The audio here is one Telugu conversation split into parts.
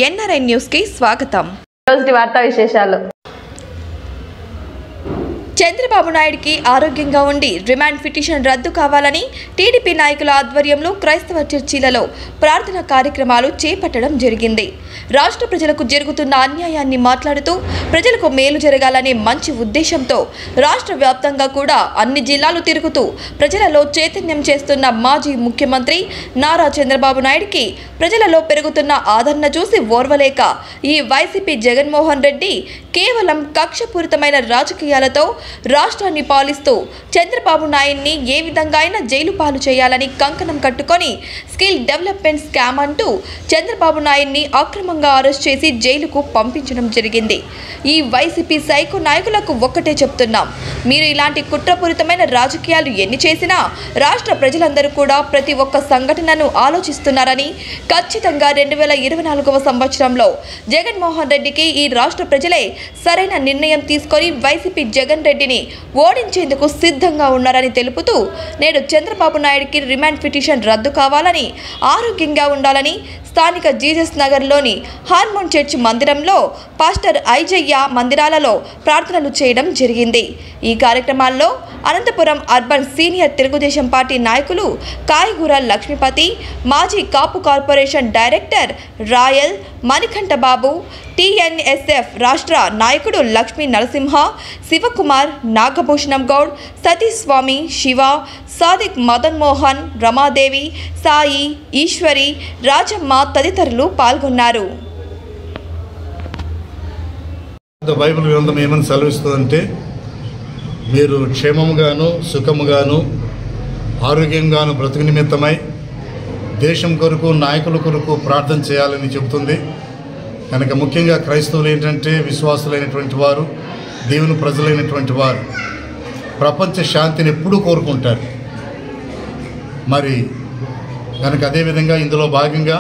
ఎన్ఆర్ఐ న్యూస్కి స్వాగతం రోజుటి వార్తా విశేషాలు చంద్రబాబు నాయుడికి ఆరోగ్యంగా ఉండి రిమాండ్ పిటిషన్ రద్దు కావాలని టీడీపీ నాయకుల ఆధ్వర్యంలో క్రైస్తవ చర్చిలలో ప్రార్థన కార్యక్రమాలు చేపట్టడం జరిగింది రాష్ట్ర ప్రజలకు జరుగుతున్న అన్యాయాన్ని మాట్లాడుతూ ప్రజలకు మేలు జరగాలనే మంచి ఉద్దేశంతో రాష్ట్ర వ్యాప్తంగా కూడా అన్ని జిల్లాలు తిరుగుతూ ప్రజలలో చైతన్యం చేస్తున్న మాజీ ముఖ్యమంత్రి నారా చంద్రబాబు నాయుడికి ప్రజలలో పెరుగుతున్న ఆదరణ చూసి ఓర్వలేక ఈ వైసీపీ జగన్మోహన్ రెడ్డి కేవలం కక్షపూరితమైన రాజకీయాలతో రాష్ట్రాన్ని పాలిస్తూ చంద్రబాబు నాయుడిని ఏ విధంగా అయినా జైలు పాలు చేయాలని కంకణం కట్టుకొని స్కిల్ డెవలప్మెంట్ స్కామ్ అంటూ చంద్రబాబు నాయుడిని అక్రమంగా అరెస్ట్ చేసి జైలుకు పంపించడం జరిగింది ఈ వైసీపీ సైకో నాయకులకు ఒక్కటే చెప్తున్నాం మీరు ఇలాంటి కుట్రపూరితమైన రాజకీయాలు ఎన్ని చేసినా రాష్ట్ర ప్రజలందరూ కూడా ప్రతి ఒక్క సంఘటనను ఆలోచిస్తున్నారని ఖచ్చితంగా రెండు వేల ఇరవై నాలుగవ సంవత్సరంలో జగన్మోహన్ రెడ్డికి ఈ రాష్ట్ర ప్రజలే సరైన నిర్ణయం తీసుకొని వైసీపీ జగన్ రెడ్డిని ఓడించేందుకు సిద్ధంగా ఉన్నారని తెలుపుతూ నేడు చంద్రబాబు నాయుడికి రిమాండ్ పిటిషన్ రద్దు కావాలని ఆరోగ్యంగా ఉండాలని స్థానిక జీసస్ నగర్లోని హార్మోన్ చర్చ్ మందిరంలో పాస్టర్ ఐజయ్య మందిరాలలో ప్రార్థనలు చేయడం జరిగింది ఈ కార్యక్రమాల్లో Anantapuram urban senior Telugu Desam party నాయకులు కాయగూర లక్ష్మీపతి మాజీ Kapu corporation director Royal Manikanta Babu TNSF రాష్ట్ర నాయకుడు లక్ష్మీ నరసింహ శివకుమార్ నాగభూషణం గౌడ్ సతీష్ స్వామి శివ సాదిక్ మదన్ మోహన్ రమాదేవి సాయి ఈశ్వరి రాజమ్మ తదితరులు పాల్గొన్నారు బైబిల్ గ్రంథం ఏమని సెలవిస్తుందంటే మీరు క్షేమముగాను సుఖముగాను ఆరోగ్యంగాను బ్రతుకు నిమిత్తమై దేశం కొరకు నాయకుల కొరకు ప్రార్థన చేయాలని చెబుతుంది కనుక ముఖ్యంగా క్రైస్తవులు ఏంటంటే విశ్వాసులైనటువంటి వారు దేవుని ప్రజలైనటువంటి వారు ప్రపంచ శాంతిని ఎప్పుడూ కోరుకుంటారు మరి కనుక అదేవిధంగా ఇందులో భాగంగా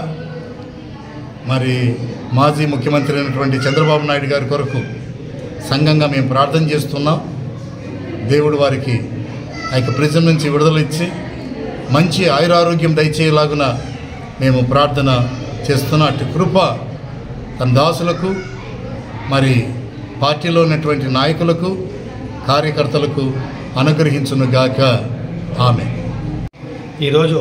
మరి మాజీ ముఖ్యమంత్రి అయినటువంటి చంద్రబాబు నాయుడు గారి కొరకు సంఘంగా మేము ప్రార్థన చేస్తున్నాం దేవుడు వారికి ఆ యొక్క ప్రిజం నుంచి విడుదల ఇచ్చి మంచి ఆయురారోగ్యం దయచేయలాగున మేము ప్రార్థన చేస్తున్న అటు కృప తన దాసులకు మరి పార్టీలో ఉన్నటువంటి నాయకులకు కార్యకర్తలకు అనుగ్రహించునుగాక ఆమె ఈరోజు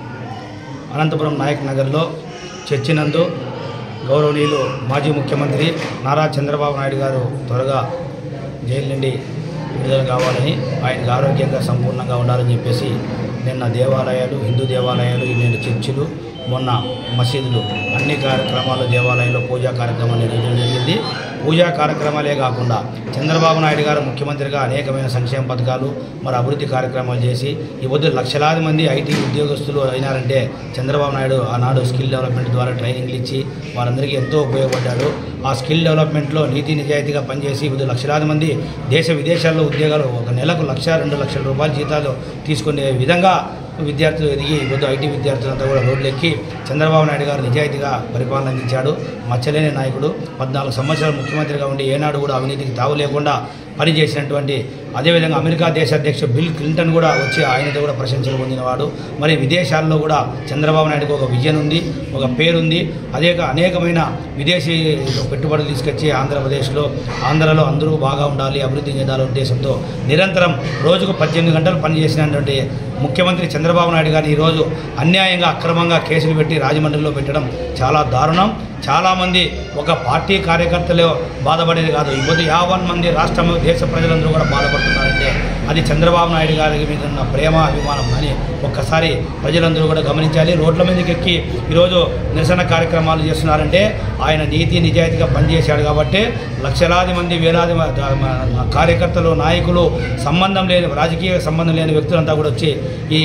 అనంతపురం నాయక్ నగర్లో చర్చినందు గౌరవనీయులు మాజీ ముఖ్యమంత్రి నారా చంద్రబాబు నాయుడు గారు త్వరగా జైలు నుండి విడుదల కావాలని ఆయనకు ఆరోగ్యంగా సంపూర్ణంగా ఉండాలని చెప్పేసి నిన్న దేవాలయాలు హిందూ దేవాలయాలు నేను చర్చిలు మొన్న మసీదులు అన్ని కార్యక్రమాలు దేవాలయంలో పూజా కార్యక్రమాలు నిర్వహించడం జరిగింది పూజా కార్యక్రమాలే కాకుండా చంద్రబాబు నాయుడు గారు ముఖ్యమంత్రిగా అనేకమైన సంక్షేమ పథకాలు మరి అభివృద్ధి కార్యక్రమాలు చేసి ఈ పొద్దు లక్షలాది మంది ఐటీ ఉద్యోగస్తులు అయినారంటే చంద్రబాబు నాయుడు ఆనాడు స్కిల్ డెవలప్మెంట్ ద్వారా ట్రైనింగ్లు ఇచ్చి వారందరికీ ఎంతో ఉపయోగపడ్డాడు ఆ స్కిల్ డెవలప్మెంట్లో నీతి నిజాయితీగా పనిచేసి ఇప్పుడు లక్షలాది మంది దేశ విదేశాల్లో ఉద్యోగాలు ఒక నెలకు లక్ష రెండు లక్షల రూపాయల జీతాలు తీసుకునే విధంగా విద్యార్థులు ఎదిగి ఇప్పుడు ఐటీ విద్యార్థులంతా కూడా రోడ్లు ఎక్కి చంద్రబాబు నాయుడు గారు నిజాయితీగా పరిపాలన అందించాడు మచ్చలేని నాయకుడు పద్నాలుగు సంవత్సరాలు ముఖ్యమంత్రిగా ఉండి ఏనాడు కూడా అవినీతికి తావు లేకుండా పనిచేసినటువంటి అదేవిధంగా అమెరికా దేశ అధ్యక్షుడు బిల్ క్లింటన్ కూడా వచ్చి ఆయనతో కూడా ప్రశంసలు పొందినవాడు మరి విదేశాల్లో కూడా చంద్రబాబు నాయుడుకు ఒక విజన్ ఉంది ఒక పేరుంది అదే అనేకమైన విదేశీ పెట్టుబడులు తీసుకొచ్చి ఆంధ్రప్రదేశ్లో ఆంధ్రలో అందరూ బాగా ఉండాలి అభివృద్ధి చెందాలనే ఉద్దేశంతో నిరంతరం రోజుకు పద్దెనిమిది గంటలు పనిచేసినటువంటి ముఖ్యమంత్రి చంద్రబాబు నాయుడు గారిని ఈరోజు అన్యాయంగా అక్రమంగా కేసులు పెట్టి రాజమండ్రిలో పెట్టడం చాలా దారుణం చాలామంది ఒక పార్టీ కార్యకర్తలే బాధపడేది కాదు ఇప్పుడు యావన్ మంది రాష్ట్రం దేశ ప్రజలందరూ కూడా బాధపడుతున్నారంటే అది చంద్రబాబు నాయుడు గారి మీద ఉన్న ప్రేమ అభిమానం అని ఒక్కసారి ప్రజలందరూ కూడా గమనించాలి రోడ్ల మీదకి ఎక్కి ఈరోజు నిరసన కార్యక్రమాలు చేస్తున్నారంటే ఆయన నీతి నిజాయితీగా పనిచేశాడు కాబట్టి లక్షలాది మంది వేలాది మ- మ- కార్యకర్తలు నాయకులు సంబంధం లేని రాజకీయ సంబంధం లేని వ్యక్తులంతా కూడా వచ్చి ఈ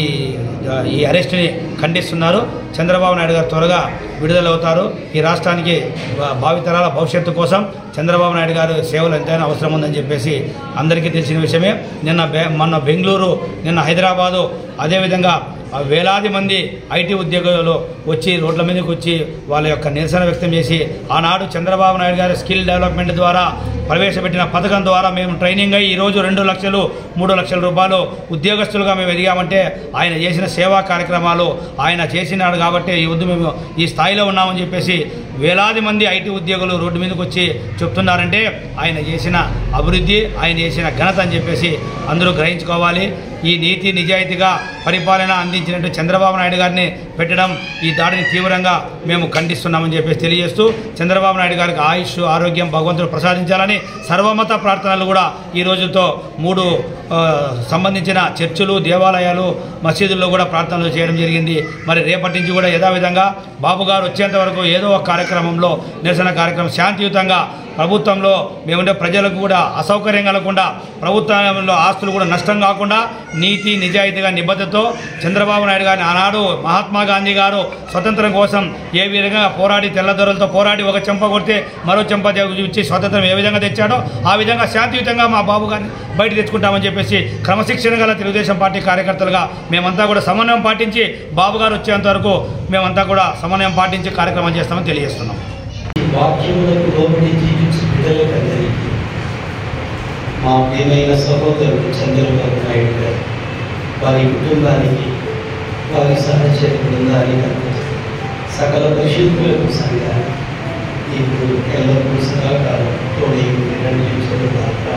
ఈ అరెస్ట్ని ఖండిస్తున్నారు చంద్రబాబు నాయుడు గారు త్వరగా విడుదలవుతారు ఈ రాష్ట్రానికి భా- భావితరాల భవిష్యత్తు కోసం చంద్రబాబు నాయుడు గారు సేవలు ఎంతైనా అవసరం ఉందని చెప్పేసి అందరికీ తెలిసిన విషయమే నిన్న బె మొన్న బెంగళూరు నిన్న హైదరాబాదు అదేవిధంగా ఆ వేలాది మంది ఐటీ ఉద్యోగులు వచ్చి రోడ్ల మీదకి వచ్చి వాళ్ళ యొక్క నిరసన వ్యక్తం చేసి ఆనాడు చంద్రబాబు నాయుడు గారి స్కిల్ డెవలప్మెంట్ ద్వారా ప్రవేశపెట్టిన పథకం ద్వారా మేము ట్రైనింగ్ అయ్యి ఈరోజు రెండు లక్షలు మూడు లక్షల రూపాయలు ఉద్యోగస్తులుగా మేము ఎదిగామంటే ఆయన చేసిన సేవా కార్యక్రమాలు ఆయన చేసినాడు కాబట్టి ఈ వద్దు మేము ఈ స్థాయిలో ఉన్నామని చెప్పేసి వేలాది మంది ఐటీ ఉద్యోగులు రోడ్డు మీదకి వచ్చి చెప్తున్నారంటే ఆయన చేసిన అభివృద్ధి ఆయన చేసిన ఘనత అని చెప్పేసి అందరూ గ్రహించుకోవాలి ఈ నీతి నిజాయితీగా పరిపాలన అందించినట్టు చంద్రబాబు నాయుడు గారిని పెట్టడం ఈ దాడిని తీవ్రంగా మేము ఖండిస్తున్నామని చెప్పేసి తెలియజేస్తూ చంద్రబాబు నాయుడు గారికి ఆయుష్ ఆరోగ్యం భగవంతుడు ప్రసాదించాలని సర్వమత ప్రార్థనలు కూడా ఈ రోజుతో మూడు ఆ, సంబంధించిన చర్చిలు దేవాలయాలు మసీదుల్లో కూడా ప్రార్థనలు చేయడం జరిగింది మరి రేపటి నుంచి కూడా యథావిధంగా బాబు గారు వచ్చేంత వరకు ఏదో ఒక కార్యక్రమంలో నిరసన కార్యక్రమం శాంతియుతంగా ప్రభుత్వంలో మేముండే ప్రజలకు కూడా అసౌకర్యం కలగకుండా ప్రభుత్వంలో ఆస్తులు కూడా నష్టం కాకుండా నీతి నిజాయితీగా నిబద్ధతతో చంద్రబాబు నాయుడు గారిని ఆనాడు మహాత్మా గాంధీ గారు స్వతంత్రం కోసం ఏ విధంగా పోరాడి తెల్లదొరలతో పోరాడి ఒక చెంప కొడితే మరో చెంప ఇచ్చి స్వతంత్రం ఏ విధంగా తెచ్చాడో ఆ విధంగా శాంతియుతంగా మా బాబు గారిని బయట తెచ్చుకుంటామని చెప్పేసి క్రమశిక్షణ గల తెలుగుదేశం పార్టీ కార్యకర్తలుగా మేమంతా కూడా సమన్వయం పాటించి బాబు గారు వచ్చేంత వరకు మేమంతా కూడా సమన్వయం పాటించి కార్యక్రమం చేస్తామని తెలియజేస్తున్నాం వాక్యములకు లోబడి జీవించు బిడ్డలకందరికీ మా ప్రియమైన సహోదరుడు చంద్రబాబు నాయుడు గారు వారి కుటుంబానికి వారి సహచర బృందానికి సకల పరిశుద్ధులకు సంఘానికి ఇప్పుడు ఎల్లప్పుడూ సదాకాలం తోడి నడిపించడం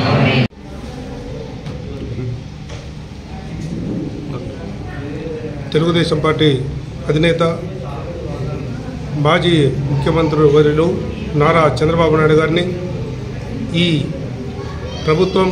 తెలుగుదేశం పార్టీ అధినేత మాజీ ముఖ్యమంత్రి వర్యులు నారా చంద్రబాబు నాయుడు గారిని ఈ ప్రభుత్వం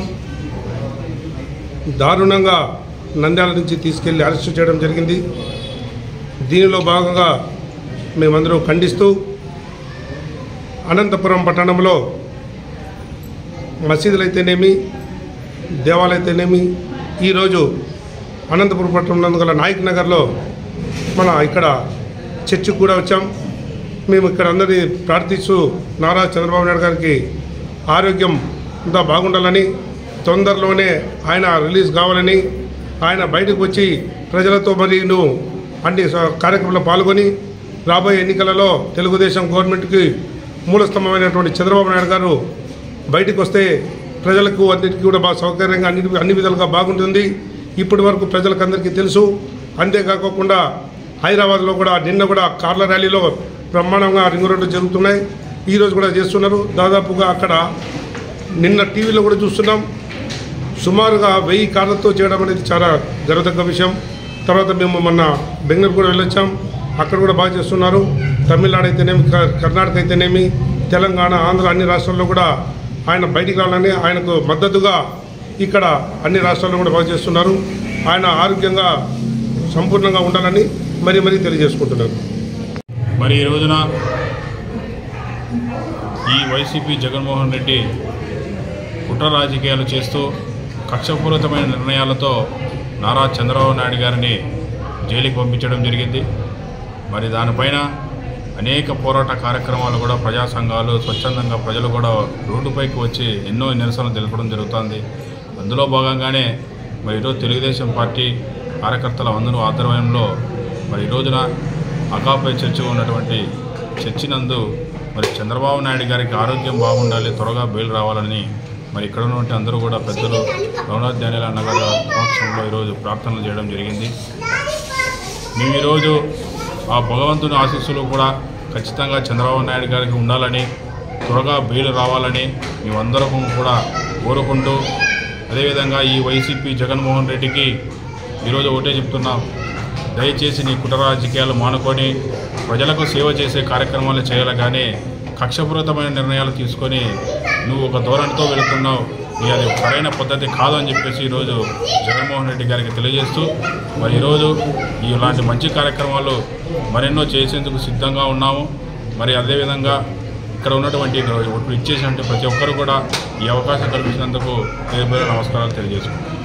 దారుణంగా నంద్యాల నుంచి తీసుకెళ్లి అరెస్టు చేయడం జరిగింది దీనిలో భాగంగా మేమందరం ఖండిస్తూ అనంతపురం పట్టణంలో మసీదులైతేనేమి దేవాలయతేనేమి ఈరోజు అనంతపురం పట్టణంలో గల నాయక్ నగర్లో మన ఇక్కడ చర్చికి కూడా వచ్చాం మేము ఇక్కడ అందరి ప్రార్థిస్తూ నారా చంద్రబాబు నాయుడు గారికి ఆరోగ్యం అంతా బాగుండాలని తొందరలోనే ఆయన రిలీజ్ కావాలని ఆయన బయటకు వచ్చి ప్రజలతో మరియు అన్ని స- కార్యక్రమంలో పాల్గొని రాబోయే ఎన్నికలలో తెలుగుదేశం గవర్నమెంట్కి మూలస్తంభమైనటువంటి చంద్రబాబు నాయుడు గారు బయటకు వస్తే ప్రజలకు అన్నిటికీ కూడా బాగా సౌకర్యంగా అన్ని అన్ని విధాలుగా బాగుంటుంది ఇప్పటి వరకు ప్రజలకు అందరికీ తెలుసు అంతేకాకుండా హైదరాబాద్లో కూడా నిన్న కూడా కార్ల ర్యాలీలో బ్రహ్మాండంగా రింగ్ రోడ్డు జరుగుతున్నాయి ఈరోజు కూడా చేస్తున్నారు దాదాపుగా అక్కడ నిన్న టీవీలో కూడా చూస్తున్నాం సుమారుగా వెయ్యి కార్లతో చేయడం అనేది చాలా గర్వదగ్గ విషయం తర్వాత మేము మొన్న బెంగళూరు కూడా వెళ్ళొచ్చాం అక్కడ కూడా బాగా చేస్తున్నారు తమిళనాడు అయితేనేమి క- కర్ణాటక అయితేనేమి తెలంగాణ ఆంధ్ర అన్ని రాష్ట్రాల్లో కూడా ఆయన బయటికి రావాలని ఆయనకు మద్దతుగా ఇక్కడ అన్ని రాష్ట్రాల్లో కూడా బాగా చేస్తున్నారు ఆయన ఆరోగ్యంగా సంపూర్ణంగా ఉండాలని మరీ మరీ తెలియజేసుకుంటున్నారు మరి ఈ రోజున ఈ వైసీపీ జగన్మోహన్ రెడ్డి కుట్ర రాజకీయాలు చేస్తూ కక్షపూరితమైన నిర్ణయాలతో నారా చంద్రబాబు నాయుడు గారిని జైలుకి పంపించడం జరిగింది మరి దానిపైన అనేక పోరాట కార్యక్రమాలు కూడా ప్రజా సంఘాలు స్వచ్ఛందంగా ప్రజలు కూడా రోడ్డుపైకి వచ్చి ఎన్నో నిరసనలు తెలపడం జరుగుతుంది అందులో భాగంగానే మరి ఈరోజు తెలుగుదేశం పార్టీ కార్యకర్తల అందరూ ఆధ్వర్యంలో మరి ఈ రోజున అకాపై చర్చ ఉన్నటువంటి చర్చి నందు మరి చంద్రబాబు నాయుడు గారికి ఆరోగ్యం బాగుండాలి త్వరగా బెయిల్ రావాలని మరి ఇక్కడ ఉన్నటువంటి అందరూ కూడా పెద్దలు రఘునాథ్ ధ్యానాల అన్నగారి సమక్షంలో ఈరోజు ప్రార్థనలు చేయడం జరిగింది మేము ఈరోజు ఆ భగవంతుని ఆశీస్సులు కూడా ఖచ్చితంగా చంద్రబాబు నాయుడు గారికి ఉండాలని త్వరగా బెయిల్ రావాలని మేమందరం కూడా కోరుకుంటూ అదేవిధంగా ఈ వైసీపీ జగన్మోహన్ రెడ్డికి ఈరోజు ఒకటే చెప్తున్నాం దయచేసి నీ కుట్ర రాజకీయాలు మానుకొని ప్రజలకు సేవ చేసే కార్యక్రమాలు చేయాలి కానీ కక్షపూరితమైన నిర్ణయాలు తీసుకొని నువ్వు ఒక ధోరణితో వెళుతున్నావు నీ అది సరైన పద్ధతి కాదని చెప్పేసి ఈరోజు జగన్మోహన్ రెడ్డి గారికి తెలియజేస్తూ మరి ఈరోజు ఇలాంటి మంచి కార్యక్రమాలు మరెన్నో చేసేందుకు సిద్ధంగా ఉన్నాము మరి అదేవిధంగా ఇక్కడ ఉన్నటువంటి ఇప్పుడు ఇచ్చేసినటువంటి ప్రతి ఒక్కరు కూడా ఈ అవకాశం కల్పించినందుకు పేరు పేరు నమస్కారాలు తెలియజేసుకుంటాం